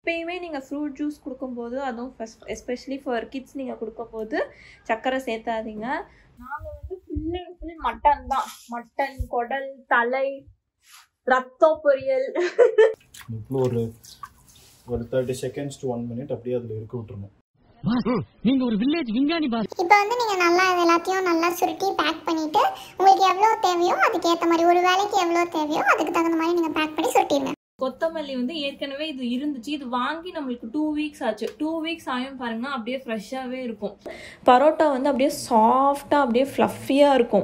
எப்பயுமே நீங்கள் fruit juice கொடுக்கும்போது அதுவும் ஃபஸ்ட் எஸ்பெஷலி ஃபார் கிட்ஸ் நீங்கள் கொடுக்கும்போது சர்க்கரை சேர்த்தாதீங்க நாங்கள் வந்து ஃபுல் அண்ட் ஃபுல் மட்டன் தான் மட்டன் குடல் தலை ரத்த பொரியல் இப்போ ஒரு ஒரு thirty seconds to one minute அப்படியே அதில் இருக்க விட்டுருணும் நீங்க ஒரு வில்லேஜ் விஞ்ஞானி பாஸ் இப்போ வந்து நீங்கள் நல்லா இது எல்லாத்தையும் நல்லா சுருட்டி பேக் பண்ணிவிட்டு உங்களுக்கு எவ்வளோ தேவையோ அதுக்கேற்ற மாதிரி ஒரு வேலைக்கு எவ்வளோ தேவையோ அதுக்கு தகுந்த மாதிரி நீங்கள் பேக் பண்ணி சுருட்டிடுங்க கொத்தமல்லி வந்து ஏற்கனவே இது இருந்துச்சு இது வாங்கி நம்மளுக்கு டூ வீக்ஸ் ஆச்சு டூ வீக்ஸ் ஆயும் பாருங்க அப்படியே ஃப்ரெஷ்ஷாகவே இருக்கும் பரோட்டா வந்து அப்படியே சாஃப்டாக அப்படியே ஃப்ளஃபியாக இருக்கும்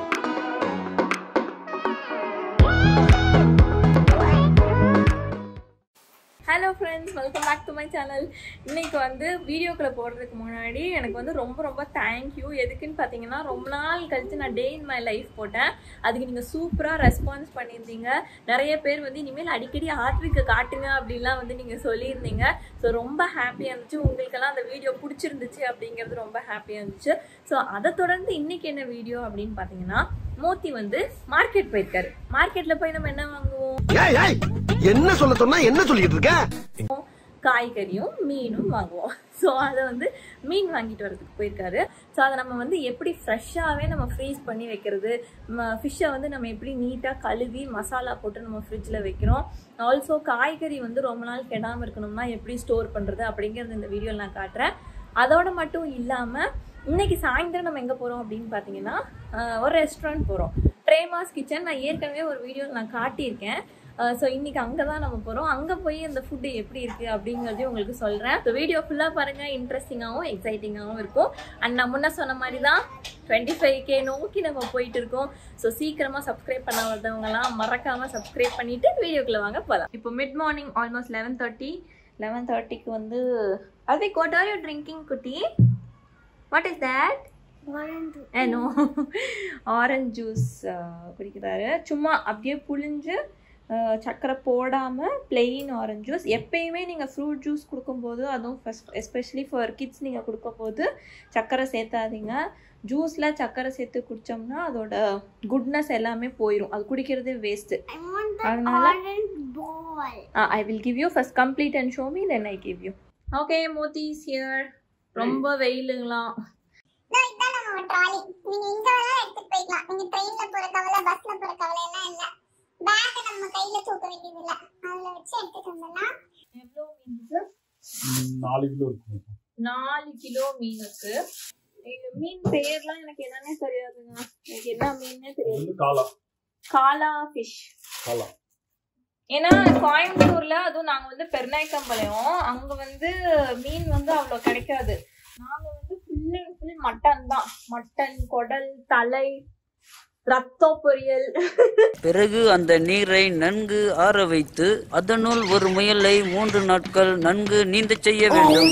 hello friends welcome back to my channel இன்னைக்கு வந்து வீடியோக்குள்ளே போடுறதுக்கு முன்னாடி எனக்கு வந்து ரொம்ப ரொம்ப தேங்க்யூ எதுக்குன்னு பார்த்தீங்கன்னா ரொம்ப நாள் கழிச்சு நான் டே இன் மை லைஃப் போட்டேன் அதுக்கு நீங்கள் சூப்பராக ரெஸ்பான்ஸ் பண்ணியிருந்தீங்க நிறைய பேர் வந்து இனிமேல் அடிக்கடி ஆர்ட்ரிக்கு காட்டுங்க அப்படின்லாம் வந்து நீங்கள் சொல்லியிருந்தீங்க ஸோ ரொம்ப ஹாப்பியாக இருந்துச்சு உங்களுக்கெல்லாம் அந்த வீடியோ பிடிச்சிருந்துச்சு அப்படிங்கிறது ரொம்ப ஹாப்பியாக இருந்துச்சு ஸோ அதை தொடர்ந்து இன்னைக்கு என்ன வீடியோ அப்படின்னு பார்த்தீங்கன்னா மூர்த்தி வந்து மார்க்கெட் போயிருக்காரு மார்க்கெட்டில் போய் நம்ம என்ன வாங்குவோம் ஏய் ஏய் என்ன சொல்ல சொன்னா என்ன சொல்லிட்டு இருக்க காய்கறியும் மீனும் வாங்குவோம் ஸோ அதை வந்து மீன் வாங்கிட்டு வரதுக்கு போயிருக்காரு ஸோ அதை நம்ம வந்து எப்படி ஃப்ரெஷ்ஷாகவே நம்ம ஃப்ரீஸ் பண்ணி வைக்கிறது ஃபிஷ்ஷை வந்து நம்ம எப்படி நீட்டாக கழுவி மசாலா போட்டு நம்ம ஃப்ரிட்ஜில் வைக்கிறோம் ஆல்சோ காய்கறி வந்து ரொம்ப நாள் கெடாமல் இருக்கணும்னா எப்படி ஸ்டோர் பண்ணுறது அப்படிங்கிறது இந்த வீடியோவில் நான் காட்டுறேன் அதோட மட்டும் இல்லாமல் இன்னைக்கு சாயந்தரம் நம்ம எங்கே போகிறோம் அப்படின்னு பார்த்தீங்கன்னா ஆஹ் ஒரு ரெஸ்டாரண்ட் போகிறோம் ட்ரேமாஸ் கிச்சன் நான் ஏற்கனவே ஒரு வீடியோவில் நான் காட்டியிருக்கேன் ஸோ இன்னைக்கு அங்கே தான் நம்ம போகிறோம் அங்கே போய் அந்த ஃபுட்டு எப்படி இருக்குது அப்படிங்கிறதையும் உங்களுக்கு சொல்கிறேன் ஸோ வீடியோ ஃபுல்லாக பாருங்கள் இன்ட்ரெஸ்டிங்காகவும் எக்ஸைட்டிங்காகவும் இருக்கும் அண்ட் நான் முன்ன சொன்ன மாதிரி தான் டுவெண்ட்டி ஃபைவ் கே நோக்கி நம்ம போயிட்டு இருக்கோம் ஸோ சீக்கிரமாக சப்ஸ்கிரைப் பண்ணாதவங்கலாம் மறக்காமல் சப்ஸ்கிரைப் பண்ணிவிட்டு வீடியோக்குள்ளே வாங்க போகலாம் இப்போ mid morning almost eleven thirty eleven தேர்ட்டிக்கு வந்து அது கோட் ஆர் யூ ட்ரிங்கிங் குட்டி what is that no orange juice குடிக்கிறாரு சும்மா அப்படியே புழிஞ்சு அஹ், சர்க்கரை போடாமல் plain ஆரஞ்ச் ஜூஸ் எப்பயுமே நீங்கள் ஃப்ரூட் ஜூஸ் கொடுக்கும்போது அதுவும் ஃபஸ்ட் எஸ்பெஷலி ஃபார் கிட்ஸ் நீங்கள் கொடுக்கும்போது சர்க்கரை சேர்த்தாதீங்க ஜூஸில் சர்க்கரை சேர்த்து குடித்தோம்னா அதோட குட்னஸ் எல்லாமே போயிடும் அது குடிக்கிறதே வேஸ்ட்டு I want the அதனால- orange ball. I will give you first complete and show me then I give you okay Moti here ரொம்ப வெயிலுங்களாம் இதோ இதான் நம்ம ட்ராலி நீங்க இங்க வேணா எடுத்துட்டு போய்க்கலாம் நீங்க ட்ரெயின்ல போற கவலை பஸ்ல போற கவலை எல்லாம் இல்ல பேக் நம்ம கையில தூக்க வேண்டியது இல்ல அதுல வச்சு எடுத்துட்டு வந்துடலாம் எவ்வளோ மீன் நாலு கிலோ இருக்கும் நாலு கிலோ மீனுக்கு இது மீன் பேர்லாம் எனக்கு என்னன்னே தெரியாதுங்க எனக்கு என்ன மீன்னே இது தெரியாது வந்து காலா காலா ஃபிஷ் காலா ஏன்னா கோயம்புத்தூர்ல அதுவும் நாங்க வந்து பெருநாய்க்கம்பாளையம் அங்க வந்து மீன் வந்து அவ்வளவு கிடைக்காது நாங்க வந்து ஃபுல் அண்ட் ஃபுல் மட்டன் தான் மட்டன் குடல் தலை ரத்த பொரியல் பிறகு அந்த நீரை நன்கு ஆற வைத்து அதனுள் ஒரு முயலை மூன்று நாட்கள் நன்கு நீந்தச் செய்ய வேண்டும்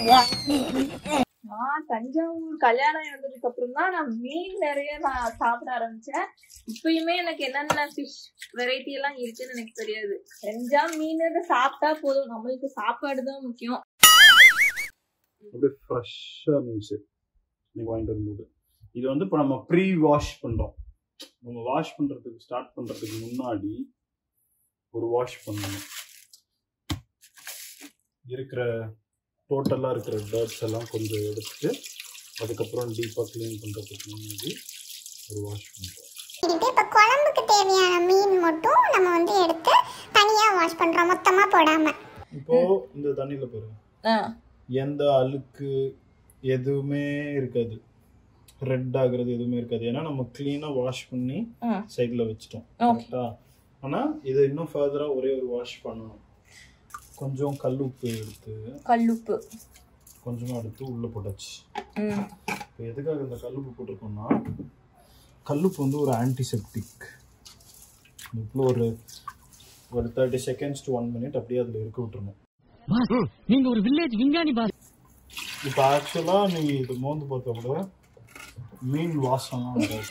நான் தஞ்சாவூர் கல்யாணம் வந்ததுக்கு அப்புறம் தான் நான் மீன் நிறைய நான் சாப்பிட ஆரம்பிச்சேன் இப்பயுமே எனக்கு என்னென்ன ஃபிஷ் வெரைட்டி எல்லாம் இருக்குன்னு எனக்கு தெரியாது செஞ்சா மீன் சாப்பிட்டா போதும் நம்மளுக்கு சாப்பாடு தான் முக்கியம் அப்படியே ஃப்ரெஷ்ஷாக இருந்துச்சு இன்னைக்கு வாங்கிட்டு வரும்போது இது வந்து இப்போ நம்ம ப்ரீ வாஷ் பண்ணுறோம் நம்ம வாஷ் பண்ணுறதுக்கு ஸ்டார்ட் பண்ணுறதுக்கு முன்னாடி ஒரு வாஷ் பண்ணணும் இருக்கிற டோட்டலாக இருக்கிற டர்ட்ஸ் எல்லாம் கொஞ்சம் எடுத்துட்டு அதுக்கப்புறம் டீப்பாக க்ளீன் பண்ணுறதுக்கு முன்னாடி ஒரு வாஷ் பண்ணுறோம் இது இப்ப குழம்புக்கு தேவையான மீன் மட்டும் நம்ம வந்து எடுத்து தனியா வாஷ் பண்றோம் மொத்தமா போடாம இப்போ இந்த தண்ணியில் பாருங்க எந்த அழுக்கு எதுவுமே இருக்காது ரெட் ஆகுறது எதுவுமே இருக்காது ஏன்னா நம்ம க்ளீனாக வாஷ் பண்ணி ம். சைடில் வச்சிட்டோம் Okay. கரெக்டா ஆனால் இதை இன்னும் ஃபர்தராக ஒரே ஒரு வாஷ் பண்ணணும் கொஞ்சம் கல் உப்பு எடுத்து கல்லுப்பு கொஞ்சமாக எடுத்து உள்ளே போட்டாச்சு ம் இப்போ எதுக்காக இந்த கல்லுப்பு போட்டிருக்கோம்னா கல்லுப்பு வந்து ஒரு ஆன்டிசெப்டிக் இப்போ ஒரு ஒரு thirty seconds to one minute அப்படியே அதில் இருக்க விட்டுறணும் பாஸ் நீங்க ஒரு வில்லேஜ் விஞ்ஞானி பாஸ் இப்போ ஆக்சுவலாக நீ இது மோந்து பார்க்க கூட மீன் வாசம்லாம் வராது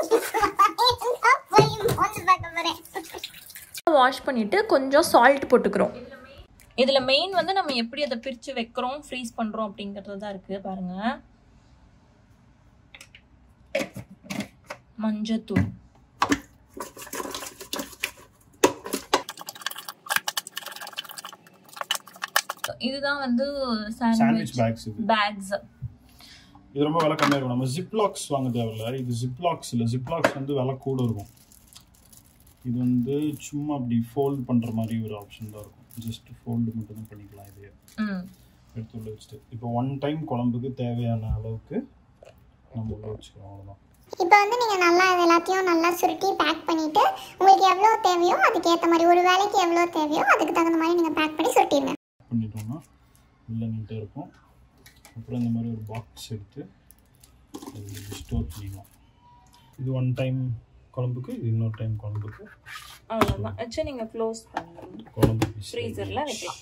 போய் மோந்து பார்க்க போறேன் வாஷ் பண்ணிட்டு கொஞ்சம் சால்ட் போட்டுக்கிறோம் இதுல மெயின் வந்து நம்ம எப்படி அதை பிரிச்சு வைக்கிறோம் ஃப்ரீஸ் பண்றோம் அப்படிங்கிறது தான் இருக்கு பாருங்க மஞ்சத்தூள் இதுதான் வந்து சாண்ட்விச் சாண்ட்விச் பேக்ஸ் இது பேக்ஸ் இது ரொம்ப விலை கம்மியாக இருக்கும் நம்ம ஜிப்லாக்ஸ் வாங்க தேவையில்ல இது ஜிப்லாக்ஸ் இல்லை ஜிப்லாக்ஸ் வந்து விலை கூட இருக்கும் இது வந்து சும்மா அப்படி ஃபோல்ட் பண்ணுற மாதிரி ஒரு ஆப்ஷன் தான் இருக்கும் ஜஸ்ட் ஃபோல்டு மட்டும் தான் பண்ணிக்கலாம் இதையே ம் எடுத்து உள்ள வச்சுட்டு இப்போ ஒன் டைம் குழம்புக்கு தேவையான அளவுக்கு நம்ம உள்ள வச்சுக்கிறோம் அவ்வளோதான் இப்போ வந்து நீங்கள் நல்லா இது எல்லாத்தையும் நல்லா சுருட்டி பேக் பண்ணிவிட்டு உங்களுக்கு எவ்வளோ தேவையோ அதுக்கேற்ற மாதிரி ஒரு வேலைக்கு எவ்வளோ தேவையோ அதுக்கு தகுந்த மாதிரி நீங்கள் பேக் பண்ணி சுருட்டிடுங்க பண்ணிட்டோம்னா உள்ள நீட்டாக இருக்கும் அப்புறம் இந்த மாதிரி ஒரு பாக்ஸ் எடுத்து ஸ்டோர் பண்ணிக்கலாம் இது ஒன் டைம் குழம்புக்கு இது இன்னொரு டைம் குழம்புக்கு அவ்வளோதான் வச்சு நீங்கள் க்ளோஸ் பண்ணுங்க குழம்பு ஃப்ரீசரில் வைக்கலாம்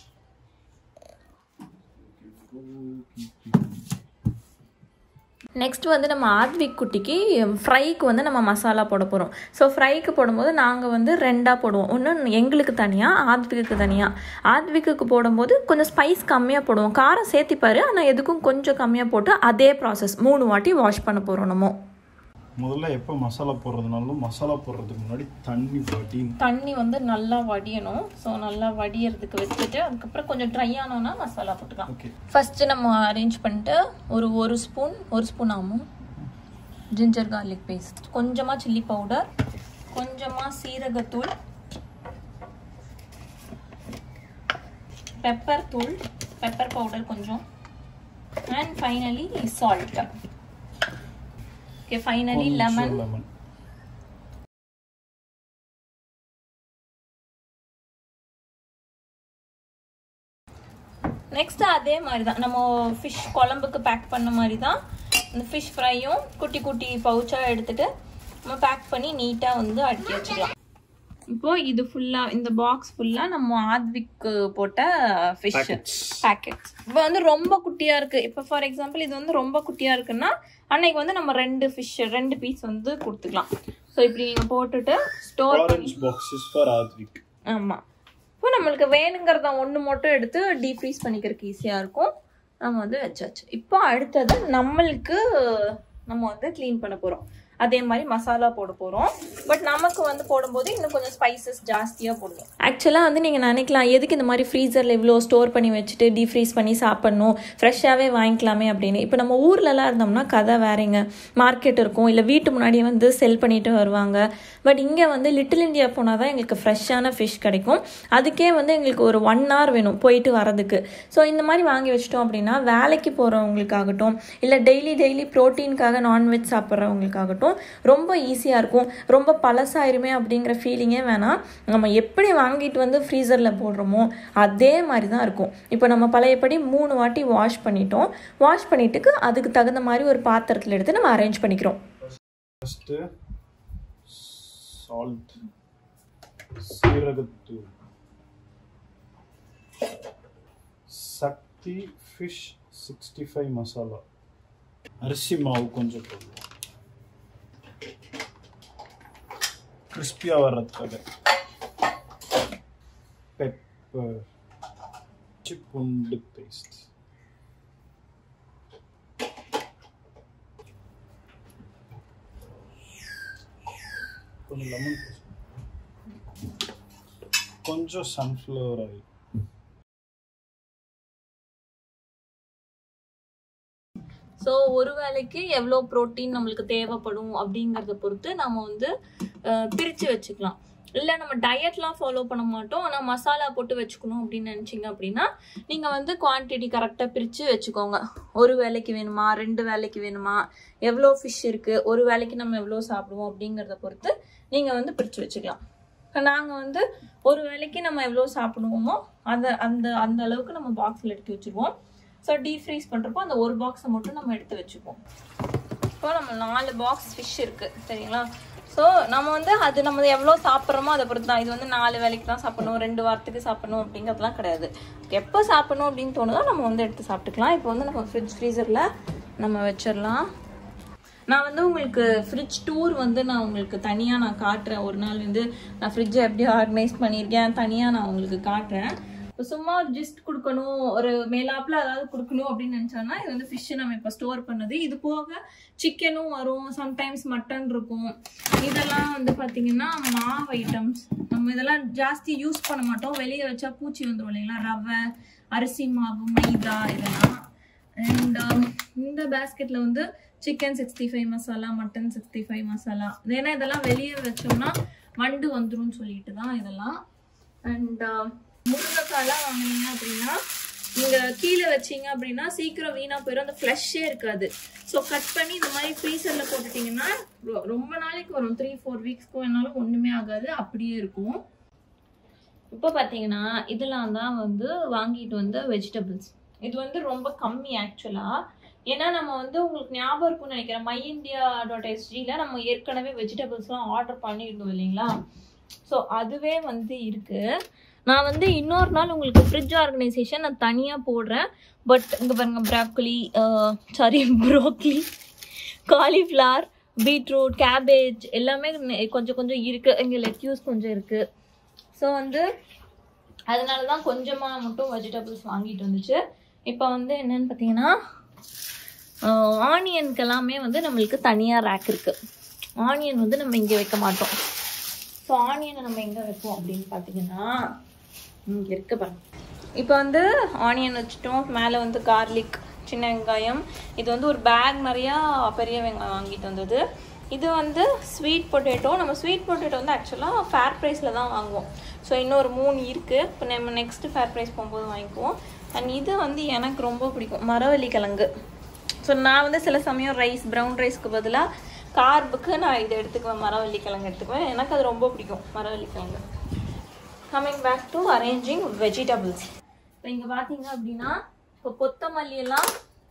நெக்ஸ்ட் வந்து நம்ம ஆத்விக் குட்டிக்கு ஃப்ரைக்கு வந்து நம்ம மசாலா போட போகிறோம் ஸோ ஃப்ரைக்கு போடும்போது நாங்கள் வந்து ரெண்டாக போடுவோம் ஒன்று எங்களுக்கு தனியாக ஆத்விக்கு தனியாக ஆத்விக்கு போடும்போது கொஞ்சம் ஸ்பைஸ் கம்மியாக போடுவோம் காரம் சேர்த்திப்பாரு ஆனால் எதுக்கும் கொஞ்சம் கம்மியாக போட்டு அதே ப்ராசஸ் மூணு வாட்டி வாஷ் பண்ண போகிறோம் நம்ம முதல்ல எப்போ மசாலா போடுறதுனாலும் மசாலா போடுறதுக்கு முன்னாடி தண்ணி வடி தண்ணி வந்து நல்லா வடியணும் ஸோ நல்லா வடியறதுக்கு வச்சுட்டு அதுக்கப்புறம் கொஞ்சம் ட்ரை ஆனோன்னா மசாலா போட்டுக்கலாம் ஓகே ஃபஸ்ட்டு நம்ம அரேஞ்ச் பண்ணிட்டு ஒரு ஒரு ஸ்பூன் ஒரு ஸ்பூன் ஆகும் ஜிஞ்சர் கார்லிக் பேஸ்ட் கொஞ்சமாக சில்லி பவுடர் கொஞ்சமாக சீரகத்தூள் பெப்பர் தூள் பெப்பர் பவுடர் கொஞ்சம் and finally salt okay finally lemon lemon next அதே மாதிரி தான் நம்ம ஃபிஷ் குழம்புக்கு பேக் பண்ண மாதிரி தான் இந்த ஃபிஷ் ஃப்ரையும் குட்டி குட்டி பவுச்சாக எடுத்துட்டு நம்ம பேக் பண்ணி நீட்டாக வந்து அடுக்கி வச்சுக்கலாம் இப்போ இது ஃபுல்லாக இந்த பாக்ஸ் ஃபுல்லாக நம்ம ஆத்விக்கு போட்ட ஃபிஷ் Packets. பேக்கெட்ஸ் இப்போ வந்து ரொம்ப குட்டியாக இருக்குது இப்போ ஃபார் எக்ஸாம்பிள் இது வந்து ரொம்ப குட்டியாக இருக்குன்னா அன்னைக்கு வந்து நம்ம ரெண்டு ஃபிஷ் ரெண்டு பீஸ் வந்து கொடுத்துக்கலாம் ஸோ இப்படி நீங்கள் போட்டுட்டு ஸ்டோர் பண்ணி ஆரஞ்ச் பாக்ஸஸ் ஃபார் ஆத்விக் ஆமாம் இப்போ நம்மளுக்கு வேணுங்கிறத ஒன்று மட்டும் எடுத்து டீப் ஃப்ரீஸ் பண்ணிக்கிறதுக்கு ஈஸியாக இருக்கும் நம்ம வந்து வச்சாச்சு இப்போ அடுத்தது நம்மளுக்கு நம்ம வந்து க்ளீன் பண்ண போகிறோம் அதே மாதிரி மசாலா போட போகிறோம் பட் நமக்கு வந்து போடும்போது இன்னும் கொஞ்சம் ஸ்பைசஸ் ஜாஸ்தியாக போடணும் ஆக்சுவலாக வந்து நீங்கள் நினைக்கலாம் எதுக்கு இந்த மாதிரி ஃப்ரீசரில் இவ்வளோ ஸ்டோர் பண்ணி வச்சுட்டு டீப் ஃப்ரீஸ் பண்ணி சாப்பிட்ணும் ஃப்ரெஷ்ஷாகவே வாங்கிக்கலாமே அப்படின்னு இப்போ நம்ம ஊர்லலாம் இருந்தோம்னா கதை வேறங்க மார்க்கெட் இருக்கும் இல்லை வீட்டு முன்னாடியே வந்து செல் பண்ணிட்டு வருவாங்க பட் இங்கே வந்து லிட்டில் இந்தியா போனால் தான் எங்களுக்கு ஃப்ரெஷ்ஷான ஃபிஷ் கிடைக்கும் அதுக்கே வந்து எங்களுக்கு ஒரு ஒன் hour வேணும் போயிட்டு வரதுக்கு ஸோ இந்த மாதிரி வாங்கி வச்சிட்டோம் அப்படின்னா வேலைக்கு போகிறவங்களுக்காகட்டும் இல்லை டெய்லி டெய்லி ப்ரோட்டீனுக்காக நான்வெஜ் சாப்பிட்றவங்களுக்காகட்டும் ரொம்ப ஈஸியாக இருக்கும் ரொம்ப பழசாயிருமே அப்படிங்கிற ஃபீலிங்கே வேணாம் நம்ம எப்படி வாங்கிட்டு வந்து ஃப்ரீசரில் போடுறோமோ அதே மாதிரி தான் இருக்கும் இப்போ நம்ம பழையபடி மூணு வாட்டி வாஷ் பண்ணிட்டோம் வாஷ் பண்ணிட்டுக்கு அதுக்கு தகுந்த மாதிரி ஒரு பாத்திரத்தில் எடுத்து நம்ம அரேஞ்ச் பண்ணிக்கிறோம் ஃபஸ்ட்டு சால்ட் சீரகத்தூள் Sakthi fish sixty five masala அரிசி மாவு கொஞ்சம் போடுவோம் கிறிஸ்பியாக வர்றதுக்காக பெப்பர் பூண்டு பேஸ்ட் கொஞ்சம் லெமன் கொஞ்சம் சன்ஃப்ளவர் ஆயில் ஸோ ஒரு வேளைக்கு எவ்வளோ ப்ரோட்டீன் நம்மளுக்கு தேவைப்படும் அப்படிங்கிறத பொறுத்து நம்ம வந்து அஹ், பிரித்து வச்சுக்கலாம் இல்லை நம்ம டயட்லாம் ஃபாலோ பண்ண மாட்டோம் ஆனால் மசாலா போட்டு வச்சுக்கணும் அப்படின்னு நினச்சிங்க அப்படின்னா நீங்கள் வந்து குவான்டிட்டி கரெக்டாக பிரித்து வச்சுக்கோங்க ஒரு வேளைக்கு வேணுமா ரெண்டு வேளைக்கு வேணுமா எவ்வளோ ஃபிஷ் இருக்குது ஒரு வேளைக்கு நம்ம எவ்வளோ சாப்பிடுவோம் அப்படிங்கிறத பொறுத்து நீங்கள் வந்து பிரித்து வச்சுக்கலாம் நாங்கள் வந்து ஒரு வேளைக்கு நம்ம எவ்வளோ சாப்பிடுவோமோ அந்த அந்த அந்த அளவுக்கு நம்ம பாக்ஸில் எடுத்து வச்சுருவோம் ஸோ டீப் ஃப்ரீஸ் பண்ணுறப்போ அந்த ஒரு பாக்ஸை மட்டும் நம்ம எடுத்து வச்சுப்போம் இப்போ நம்ம நாலு பாக்ஸ் ஃபிஷ் இருக்குது சரிங்களா ஸோ நம்ம வந்து அது நம்ம எவ்வளோ சாப்பிட்றோமோ அதை பொறுத்து தான் இது வந்து நாலு வேலைக்கு தான் சாப்பிடணும் ரெண்டு வாரத்துக்கு சாப்பிடணும் அப்படிங்கிறதுலாம் கிடையாது எப்போ சாப்பிடணும் அப்படின்னு தோணுதோ நம்ம வந்து எடுத்து சாப்பிட்டுக்கலாம் இப்போ வந்து நம்ம ஃப்ரிட்ஜ் ஃப்ரீசரில் நம்ம வச்சிடலாம் நான் வந்து உங்களுக்கு ஃப்ரிட்ஜ் டூர் வந்து நான் உங்களுக்கு தனியாக நான் காட்டுறேன் ஒரு நாள் வந்து நான் ஃப்ரிட்ஜை எப்படி ஆர்கனைஸ் பண்ணியிருக்கேன் தனியாக நான் உங்களுக்கு காட்டுறேன் இப்போ சும்மா ஒரு ஜிஸ்ட் கொடுக்கணும் ஒரு மேலாப்பில் அதாவது கொடுக்கணும் அப்படின்னு நினச்சோன்னா இது வந்து ஃபிஷ்ஷு நம்ம இப்போ ஸ்டோர் பண்ணது இது போக சிக்கனும் வரும் சம்டைம்ஸ் மட்டன் இருக்கும் இதெல்லாம் வந்து பார்த்தீங்கன்னா மாவு ஐட்டம்ஸ் நம்ம இதெல்லாம் ஜாஸ்தி யூஸ் பண்ண மாட்டோம் வெளியே வச்சா பூச்சி வந்துடும் இல்லைங்களா ரவை அரிசி மாவு மைதா இதெல்லாம் அண்ட் இந்த பேஸ்கெட்ல வந்து chicken sixty five masala mutton sixty five masala ஏன்னா இதெல்லாம் வெளியே வச்சோம்னா வண்டு வந்துரும்னு சொல்லிட்டு தான் இதெல்லாம் அண்ட் முருங்கைக்காய்லாம் வாங்கினீங்க அப்படின்னா நீங்க கீழே வச்சீங்க அப்படின்னா சீக்கிரம் வீணா போயிடும் அந்த ஃப்ளஷ்ஷே இருக்காது ஸோ கட் பண்ணி இந்த மாதிரி ஃப்ரீசர்ல போட்டுட்டீங்கன்னா ரொ- ரொம்ப நாளைக்கு வரும் த்ரீ ஃபோர் வீக்ஸ்க்கு வேணாலும் ஒண்ணுமே ஆகாது அப்படியே இருக்கும் இப்போ பார்த்தீங்கன்னா இதெல்லாம் தான் வந்து வாங்கிட்டு வந்த வெஜிடபிள்ஸ் இது வந்து ரொம்ப கம்மி ஆக்சுவலாக ஏன்னா நம்ம வந்து உங்களுக்கு ஞாபகம் இருக்கும்னு நினைக்கிறேன் மை இந்தியா டாட் எஸ்ஜியில் நம்ம ஏற்கனவே வெஜிடபிள்ஸ்லாம் ஆர்டர் பண்ணியிருந்தோம் இல்லைங்களா ஸோ அதுவே வந்து இருக்குது நான் வந்து இன்னொரு நாள் உங்களுக்கு ஃப்ரிட்ஜ் ஆர்கனைசேஷன் நான் தனியாக போடுறேன் பட் இங்கே பாருங்க broccoli sorry broccoli cauliflower beetroot cabbage எல்லாமே நெ- கொஞ்சம் கொஞ்சம் இருக்குது இங்கே லெட்யூஸ் கொஞ்சம் இருக்குது ஸோ வந்து அதனால தான் கொஞ்சமாக மட்டும் வெஜிடபிள்ஸ் வாங்கிட்டு வந்துச்சு இப்போ வந்து என்னன்னு பார்த்தீங்கன்னா ஆனியனுக்கு எல்லாமே வந்து நம்மளுக்கு தனியாக ரேக் இருக்குது ஆனியன் வந்து நம்ம இங்கே வைக்க மாட்டோம் ஸோ ஆனியனை நம்ம எங்கே வைப்போம் அப்படின்னு பார்த்தீங்கன்னா இங்கே இருக்கு பாருங்க இப்போ வந்து ஆனியன் வச்சுட்டோம் மேலே வந்து கார்லிக் சின்ன வெங்காயம் இது வந்து ஒரு பேக் நிறையா பெரிய வெங்காயம் வாங்கிட்டு வந்தது இது வந்து ஸ்வீட் பொட்டேட்டோ நம்ம ஸ்வீட் பொட்டேட்டோ வந்து ஆக்சுவலாக ஃபேர் ப்ரைஸில் தான் வாங்குவோம் ஸோ இன்னொரு மூணு இருக்குது இப்போ நம்ம நெக்ஸ்ட்டு ஃபேர் ப்ரைஸ் போகும்போது வாங்கிக்குவோம் அண்ட் இது வந்து எனக்கு ரொம்ப பிடிக்கும் மரவள்ளி கிழங்கு ஸோ நான் வந்து சில சமயம் ரைஸ் ப்ரௌன் ரைஸ்க்கு பதிலாக கார்புக்கு நான் இதை எடுத்துக்குவேன் மரவள்ளி கிழங்கு எடுத்துக்குவேன் எனக்கு அது ரொம்ப பிடிக்கும் மரவள்ளி கிழங்கு coming back to arranging vegetables இப்போ இங்கே பார்த்தீங்க அப்படின்னா இப்போ கொத்தமல்லி எல்லாம்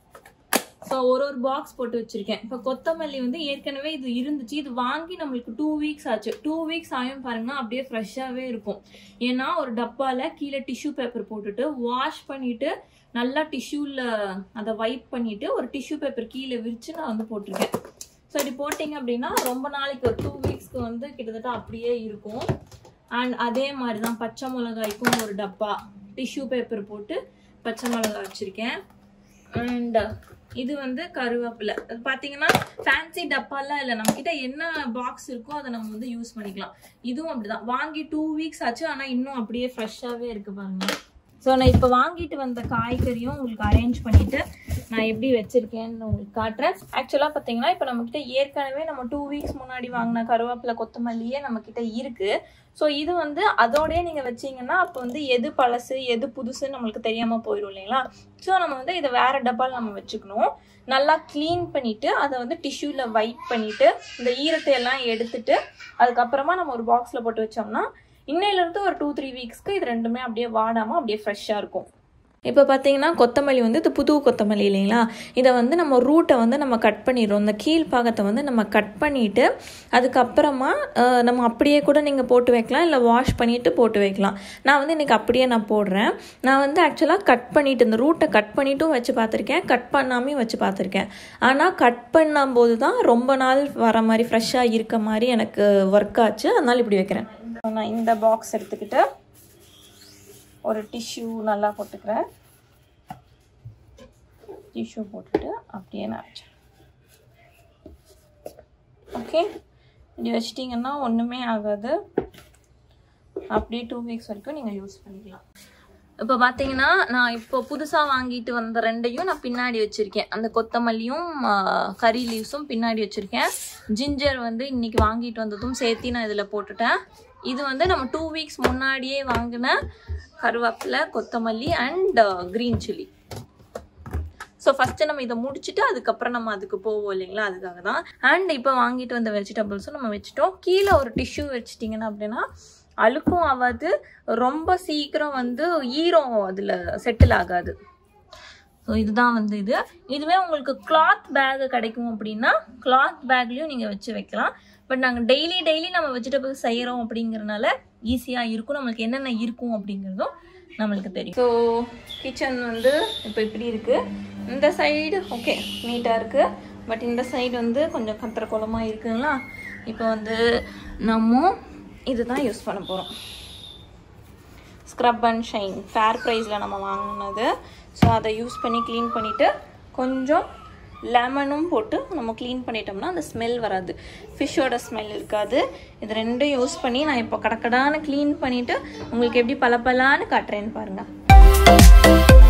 ஸோ ஒரு ஒரு பாக்ஸ் போட்டு வச்சிருக்கேன் இப்போ கொத்தமல்லி வந்து ஏற்கனவே இது இருந்துச்சு இது வாங்கி நம்மளுக்கு டூ வீக்ஸ் ஆச்சு டூ வீக்ஸ் ஆயும் பாருங்க அப்படியே ஃப்ரெஷ்ஷாகவே இருக்கும் ஏன்னா ஒரு டப்பால கீழே டிஷ்யூ பேப்பர் போட்டுட்டு வாஷ் பண்ணிட்டு நல்லா டிஷ்யூவில் அதை வைப் பண்ணிட்டு ஒரு டிஷ்யூ பேப்பர் கீழே விரிச்சு நான் வந்து போட்டிருக்கேன் ஸோ இப்படி போட்டிங்க அப்படின்னா ரொம்ப நாளைக்கு ஒரு டூ வீக்ஸ்க்கு வந்து கிட்டத்தட்ட அப்படியே இருக்கும் அண்ட் அதே மாதிரி தான் பச்சை மிளகாய்க்கும் ஒரு டப்பா டிஷ்யூ பேப்பர் போட்டு பச்சை மிளகாய் வச்சுருக்கேன் அண்ட் இது வந்து கருவேப்பிலை அது பார்த்தீங்கன்னா ஃபேன்சி டப்பாலாம் இல்லை நம்மக்கிட்ட என்ன பாக்ஸ் இருக்கோ அதை நம்ம வந்து யூஸ் பண்ணிக்கலாம் இதுவும் அப்படிதான் வாங்கி டூ வீக்ஸ் ஆச்சு ஆனால் இன்னும் அப்படியே ஃப்ரெஷ்ஷாகவே இருக்கு பாருங்க ஸோ நான் இப்போ வாங்கிட்டு வந்த காய்கறியும் உங்களுக்கு அரேஞ்ச் பண்ணிட்டு நான் எப்படி வச்சிருக்கேன்னு உங்களுக்கு காட்டுறேன் ஆக்சுவலாக பார்த்தீங்கன்னா இப்போ நம்மக்கிட்ட ஏற்கனவே நம்ம டூ வீக்ஸ் முன்னாடி வாங்கின கருவேப்பிலை கொத்தமல்லியே நம்மக்கிட்ட இருக்கு ஸோ இது வந்து அதோடயே நீங்கள் வச்சீங்கன்னா அப்போ வந்து எது பழசு எது புதுசுன்னு நம்மளுக்கு தெரியாமல் போயிடும் இல்லைங்களா ஸோ நம்ம வந்து இதை வேற டப்பால் நம்ம வச்சுக்கணும் நல்லா க்ளீன் பண்ணிட்டு அதை வந்து டிஷ்யூவில் வைப் பண்ணிட்டு இந்த ஈரத்தை எல்லாம் எடுத்துட்டு அதுக்கப்புறமா நம்ம ஒரு பாக்ஸில் போட்டு வச்சோம்னா இன்னையிலேருந்து ஒரு டூ த்ரீ வீக்ஸ்க்கு இது ரெண்டுமே அப்படியே வாடாமல் அப்படியே ஃப்ரெஷ்ஷாக இருக்கும் இப்போ பார்த்தீங்கன்னா கொத்தமல்லி வந்து இது புது கொத்தமல்லி இல்லைங்களா இதை வந்து நம்ம ரூட்டை வந்து நம்ம கட் பண்ணிடுறோம் இந்த கீழ் பாகத்தை வந்து நம்ம கட் பண்ணிவிட்டு அதுக்கப்புறமா அஹ், நம்ம அப்படியே கூட நீங்கள் போட்டு வைக்கலாம் இல்லை வாஷ் பண்ணிவிட்டு போட்டு வைக்கலாம் நான் வந்து இன்றைக்கி அப்படியே நான் போடுறேன் நான் வந்து ஆக்சுவலாக கட் பண்ணிவிட்டு இந்த ரூட்டை கட் பண்ணிட்டும் வச்சு பார்த்துருக்கேன் கட் பண்ணாமையும் வச்சு பார்த்துருக்கேன் ஆனால் கட் பண்ணும்போது தான் ரொம்ப நாள் வர மாதிரி ஃப்ரெஷ்ஷாக இருக்க மாதிரி எனக்கு ஒர்க் ஆச்சு அதனால் இப்படி வைக்கிறேன் நான் இந்த பாக்ஸ் எடுத்துக்கிட்டு ஒரு டிஷ்யூ நல்லா போட்டுக்கிறேன் டிஷ்யூ போட்டுட்டு அப்படியே நான் வச்சேன் ஓகே இப்படி வச்சிட்டிங்கன்னா ஒன்றுமே ஆகாது அப்படியே டூ வீக்ஸ் வரைக்கும் நீங்கள் யூஸ் பண்ணிக்கலாம் இப்போ பார்த்தீங்கன்னா நான் இப்போ புதுசாக வாங்கிட்டு வந்த ரெண்டையும் நான் பின்னாடி வச்சுருக்கேன் அந்த கொத்தமல்லியும் ஆ, கறி லீவ்ஸும் பின்னாடி வச்சுருக்கேன் ஜிஞ்சர் வந்து இன்னைக்கு வாங்கிட்டு வந்ததும் சேர்த்து நான் இதில் போட்டுட்டேன் இது வந்து நம்ம டூ வீக்ஸ் முன்னாடியே வாங்கின கருவேப்பிலை கொத்தமல்லி and green chilli so first நம்ம இதை முடிச்சுட்டு அதுக்கப்புறம் நம்ம அதுக்கு போவோம் இல்லைங்களா அதுக்காக தான் அண்ட் இப்போ வாங்கிட்டு வந்த வெஜிடபிள்ஸும் நம்ம வச்சுட்டோம் கீழே ஒரு டிஷ்யூ வச்சிட்டிங்கன்னா அப்படின்னா அழுக்கும் ஆகாது ரொம்ப சீக்கிரம் வந்து ஈரம் அதில் செட்டில் ஆகாது ஸோ இதுதான் வந்து இது இதுவே உங்களுக்கு கிளாத் பேக் கிடைக்கும் அப்படின்னா கிளாத் பேக்லேயும் நீங்கள் வச்சு வைக்கலாம் பட் நாங்கள் டெய்லி டெய்லி நம்ம வெஜிடபிள்ஸ் செய்கிறோம் அப்படிங்கிறனால ஈஸியாக இருக்கும் நம்மளுக்கு என்னென்ன இருக்கும் அப்படிங்கிறதும் நம்மளுக்கு தெரியும் ஸோ கிச்சன் வந்து இப்போ இப்படி இருக்குது இந்த சைடு ஓகே நீட்டாக இருக்குது பட் இந்த சைடு வந்து கொஞ்சம் கத்திர குளமாக இருக்குங்களா இப்போ வந்து நம்ம இதுதான் யூஸ் பண்ண போகிறோம் ஸ்க்ரப் அண்ட் ஷைன் ஃபேர் ப்ரைஸில் நம்ம வாங்கினது ஸோ அதை யூஸ் பண்ணி க்ளீன் பண்ணிவிட்டு கொஞ்சம் லெமனும் போட்டு நம்ம க்ளீன் பண்ணிட்டோம்னா அந்த ஸ்மெல் வராது ஃபிஷ்ஷோட ஸ்மெல் இருக்காது இது ரெண்டும் யூஸ் பண்ணி நான் இப்போ கடக்கடான க்ளீன் பண்ணிவிட்டு உங்களுக்கு எப்படி பளபளன்னு காட்டுறேன்னு பாருங்கள்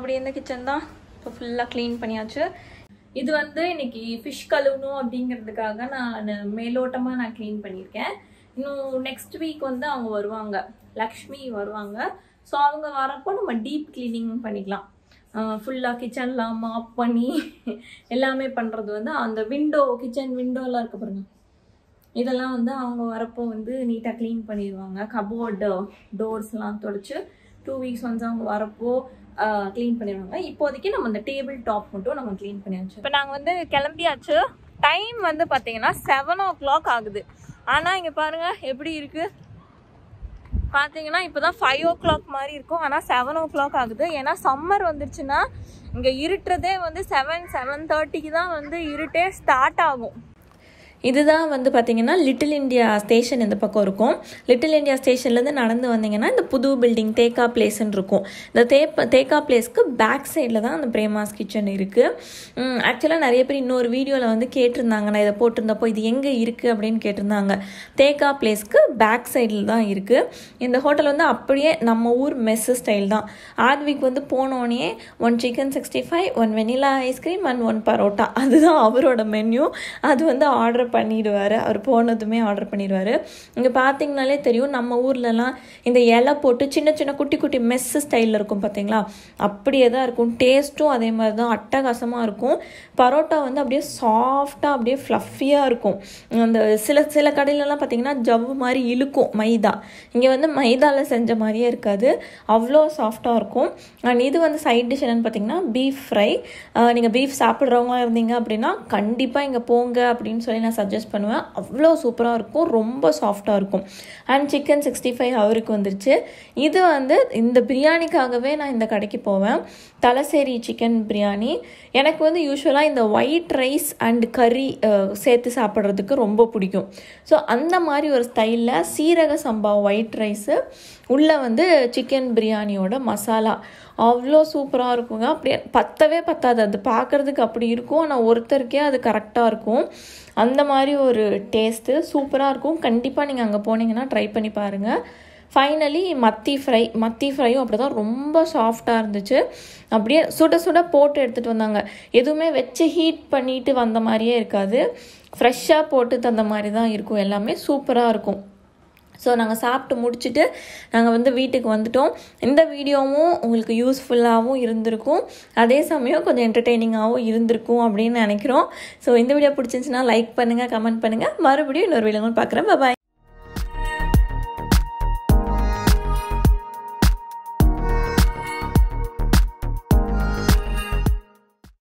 மறுபடியும் இந்த கிச்சன் தான் இப்போ ஃபுல்லாக க்ளீன் பண்ணியாச்சு இது வந்து இன்னைக்கு ஃபிஷ் கழுவணும் அப்படிங்கிறதுக்காக நான் மேலோட்டமாக நான் க்ளீன் பண்ணியிருக்கேன் இன்னும் நெக்ஸ்ட் வீக் வந்து அவங்க வருவாங்க லக்ஷ்மி வருவாங்க ஸோ அவங்க வரப்போ நம்ம டீப் க்ளீனிங் பண்ணிக்கலாம் ஃபுல்லாக கிச்சன்லாம் மாப் பண்ணி எல்லாமே பண்ணுறது வந்து அந்த விண்டோ கிச்சன் விண்டோலாம் இருக்கு பாருங்க இதெல்லாம் வந்து அவங்க வரப்போ வந்து நீட்டாக க்ளீன் பண்ணிடுவாங்க கபோர்டு டோர்ஸ்லாம் தொடச்சி டூ வீக்ஸ் வந்து அவங்க வரப்போ க்ளீன் பண்ணிடுவாங்க இப்போதைக்கு நம்ம அந்த டேபிள் டாப் மட்டும் நம்ம க்ளீன் பண்ணியாச்சு இப்போ நாங்கள் வந்து கிளம்பியாச்சு டைம் வந்து பார்த்தீங்கன்னா செவன் ஓ கிளாக் ஆகுது ஆனால் இங்கே பாருங்க எப்படி இருக்குது பார்த்தீங்கன்னா இப்போ தான் ஃபைவ் ஓ கிளாக் மாதிரி இருக்கும் ஆனால் செவன் ஓ கிளாக் ஆகுது ஏன்னா சம்மர் வந்துருச்சுன்னா இங்கே இருட்டுறதே வந்து செவன் செவன் தேர்ட்டிக்கு தான் வந்து இருட்டே ஸ்டார்ட் ஆகும் இதுதான் வந்து பார்த்தீங்கன்னா லிட்டில் இந்தியா ஸ்டேஷன் இந்த பக்கம் இருக்கும் லிட்டில் இந்தியா ஸ்டேஷன்லேருந்து நடந்து வந்தீங்கன்னா இந்த புது பில்டிங் தேக்கா பிளேஸ்ன்னு இருக்கும் இந்த தேப்ப தேக்கா பிளேஸ்க்கு பேக் சைடில் தான் அந்த பிரேமாஸ் கிச்சன் இருக்குது ஆக்சுவலாக நிறைய பேர் இன்னொரு வீடியோவில் வந்து கேட்டிருந்தாங்க நான் இதை போட்டிருந்தப்போ இது எங்கே இருக்குது அப்படின்னு கேட்டிருந்தாங்க தேக்கா பிளேஸ்க்கு பேக் சைடில் தான் இருக்குது இந்த ஹோட்டல் வந்து அப்படியே நம்ம ஊர் மெஸ்ஸு ஸ்டைல் தான் ஆத்விக் வந்து போனோடனே one chicken sixty five one vanilla ice cream and one parotta அதுதான் அவரோட மென்யூ அது வந்து ஆர்டர் பண்ணிடுவார் அவர் போனதுமே ஆர்டர் பண்ணிடுவார் இங்கே பார்த்தீங்கனாலே தெரியும் நம்ம ஊர்லலாம் இந்த இலை போட்டு சின்ன சின்ன குட்டி குட்டி மெஸ்ஸு ஸ்டைலில் இருக்கும் பார்த்தீங்களா அப்படியே தான் இருக்கும் டேஸ்ட்டும் அதே மாதிரி தான் அட்டகாசமாக இருக்கும் பரோட்டா வந்து அப்படியே சாஃப்டாக அப்படியே ஃப்ளஃபியாக இருக்கும் அந்த சில சில கடையிலலாம் பார்த்தீங்கன்னா ஜவ்வு மாதிரி இழுக்கும் மைதா இங்கே வந்து மைதாவில் செஞ்ச மாதிரியே இருக்காது அவ்வளோ சாஃப்டாக இருக்கும் அண்ட் இது வந்து சைட் டிஷ் என்னென்னு பார்த்தீங்கன்னா பீஃப் ஃப்ரை நீங்கள் பீஃப் சாப்பிட்றவங்களா இருந்தீங்க அப்படின்னா கண்டிப்பாக இங்கே போங்க அப்படின்னு சொல்லி நான் சஜஸ்ட் பண்ணுவேன் அவ்வளோ சூப்பராக இருக்கும் ரொம்ப சாஃப்டாக இருக்கும் அண்ட் சிக்கன் சிக்ஸ்டி ஃபைவ் அவருக்கு வந்துருச்சு இது வந்து இந்த பிரியாணிக்காகவே நான் இந்த கடைக்கு போவேன் தலசேரி சிக்கன் பிரியாணி எனக்கு வந்து யூஸ்வலாக இந்த ஒயிட் ரைஸ் அண்ட் கறி சேர்த்து சாப்பிட்றதுக்கு ரொம்ப பிடிக்கும் ஸோ அந்த மாதிரி ஒரு ஸ்டைலில் சீரக சம்பா ஒயிட் ரைஸு உள்ளே வந்து சிக்கன் பிரியாணியோட மசாலா அவ்வளோ சூப்பராக இருக்குங்க அப்படியே பத்தவே பத்தாது அது பார்க்குறதுக்கு அப்படி இருக்கும் ஆனால் ஒருத்தருக்கே அது கரெக்டாக இருக்கும் அந்த மாதிரி ஒரு டேஸ்ட்டு சூப்பராக இருக்கும் கண்டிப்பாக நீங்கள் அங்கே போனீங்கன்னா ட்ரை பண்ணி பாருங்கள் ஃபைனலி மத்தி ஃப்ரை மத்தி ஃப்ரையும் அப்படி தான் ரொம்ப சாஃப்டாக இருந்துச்சு அப்படியே சுட சுட போட்டு எடுத்துகிட்டு வந்தாங்க எதுவுமே வச்சு ஹீட் பண்ணிட்டு வந்த மாதிரியே இருக்காது ஃப்ரெஷ்ஷாக போட்டு தந்த மாதிரி தான் இருக்கும் எல்லாமே சூப்பராக இருக்கும் ஸோ நாங்கள் சாப்பிட்டு முடிச்சுட்டு நாங்கள் வந்து வீட்டுக்கு வந்துட்டோம் இந்த வீடியோவும் உங்களுக்கு யூஸ்ஃபுல்லாகவும் இருந்திருக்கும் அதே சமயம் கொஞ்சம் என்டர்டெய்னிங்காகவும் இருந்திருக்கும் அப்படின்னு நினைக்கிறோம் ஸோ இந்த வீடியோ பிடிச்சிருந்துச்சுன்னா லைக் பண்ணுங்கள் கமெண்ட் பண்ணுங்கள் மறுபடியும் இன்னொரு வீடியோ பார்க்குறேன் பாய்